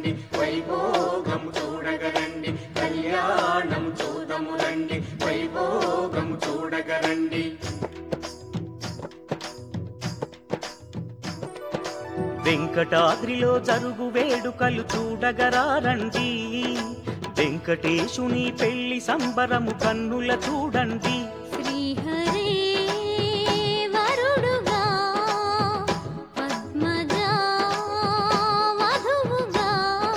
రండి వైభోగం చూడగరండి కళ్యాణం చూడము రండి వైభోగం చూడగరండి వెంకటాద్రిలో జరుగు వేడుకలు చూడగరారండి వెంకటేశుని పెళ్లి సంబరము కన్నుల చూడండి శ్రీహరే వరుడుగా పద్మజా వధువుగా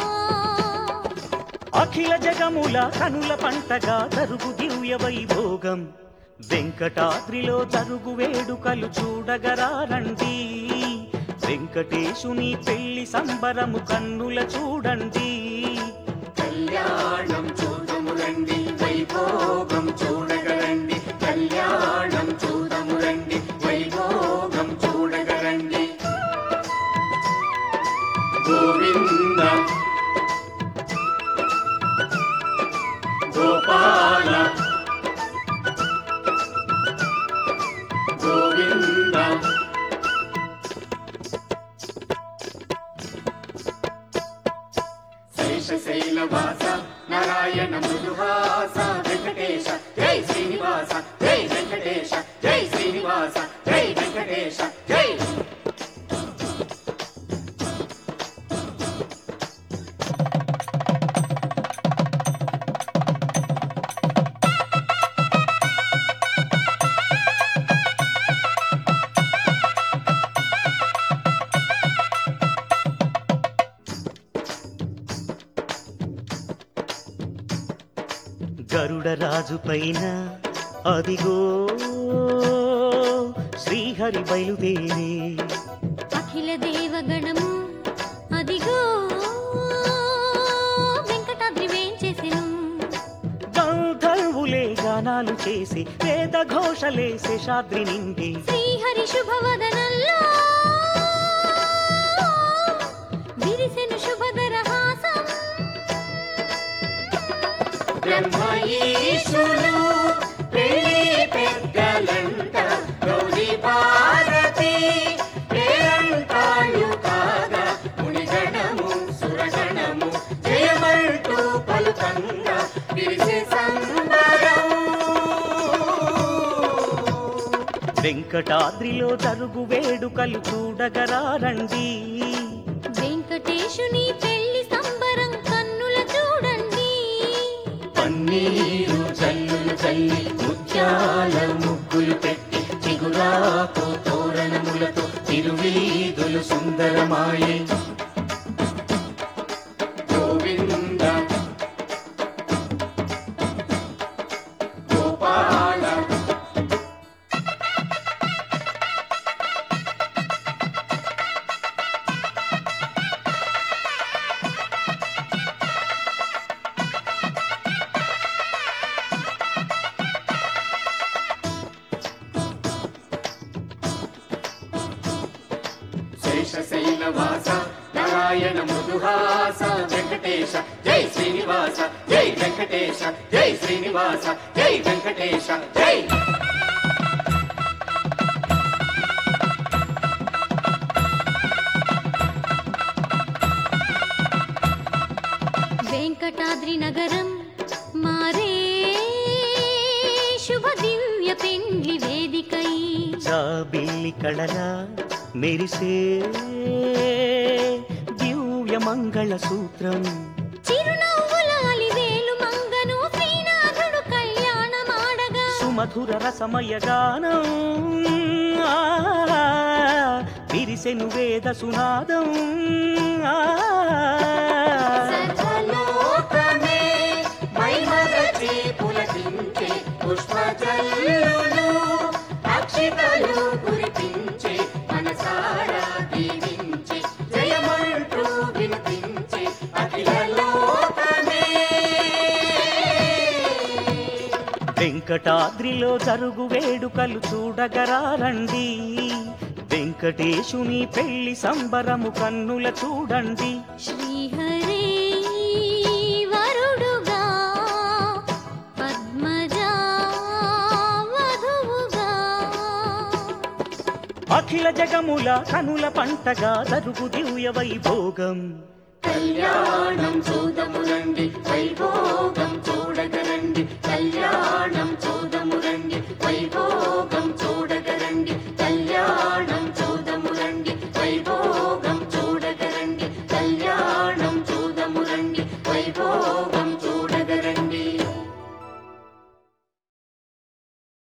అఖిల జగముల కనుల పంటగా జరుగు దివ్య వైభోగం వెంకటాద్రిలో జరుగు వేడుకలు చూడగరారండి వెంకటేశుని పెళ్లి సంబరము కన్నుల చూడండి కళ్యాణం చూడము రండి వైభోగం చూడగరండి కళ్యాణం చూడము రండి వైభోగం చూడగరండి గోవింద గోపాల గోవింద శేషశైలవాస నారాయణ మృదుహాస వెంకటేశ జై శ్రీనివాస జై వెంకటేశ జై శ్రీనివాస జై వెంకటేశ జై గరుడ రాజు పైన అదిగో శ్రీహరి బయలుదేరే అఖిల దేవగణము అదిగో వెంకటాద్రి వేంచేసెను గంధర్వులే గానాలు చేసి వేద ఘోషలే శేషాద్రి నిండి శ్రీహరి శుభవదనంలో విరిసెను శుభదరహాసం బ్రహ్మ ఈశులు పెళ్లి పెద్దలంట గౌరీ భారతి పేరంటాళ్ళు కాగా మునిగణము సురగణము జయమంటూ పలుకంగా విరిసే సంబరం వెంకటాద్రిలో జరుగు వేడుకలు చూడగరారండి వెంకటేశుని పెళ్లి సంబరం కన్నుల చూడండి పన్నీరు జల్లులు చల్లి ముత్యాల ముగ్గులు పెట్టి చిగురాకు తోరణములతో తిరువీధులు సుందరమాయే గోవింద గోపాల శేషశైలవాస నారాయణ మృదుహాస వెంకటేశ జై శ్రీనివాస జై వెంకటేశ జై శ్రీనివాస జై వెంకటేశ జై వెంకటాద్రి నగరం మారే శుభ దివ్య పెండ్లి వేదికై జాబిల్లి కళలా మెరిసే దివ్య మంగళ సూత్రం చిరునవ్వుల అలివేలు మంగను శ్రీనాథుడు కళ్యాణమాడగా సుమధుర రసమయ గానం ఆ, విరిసెను వేద సునాదం ఆ, సర్వలోకమే మైమరచి పులకించే పుష్పజల్లులు అక్షితలు కురిపించే మనసారా దీవించే జయమంటూ వినిపించే అఖిల లోకమే వెంకటాద్రిలో జరుగు వేడుకలు చూడగరారండి వెంకటేశుని పెళ్లి సంబరము కన్నుల చూడండి శ్రీహరే వరుడుగా పద్మజా వధువుగా అఖిల జగముల కనుల పంటగా జరుగు దివ్య వైభోగం కళ్యాణం చూదమురండి వైభోగం చూడగరండి కళ్యాణం చూదమురండి వైభోగం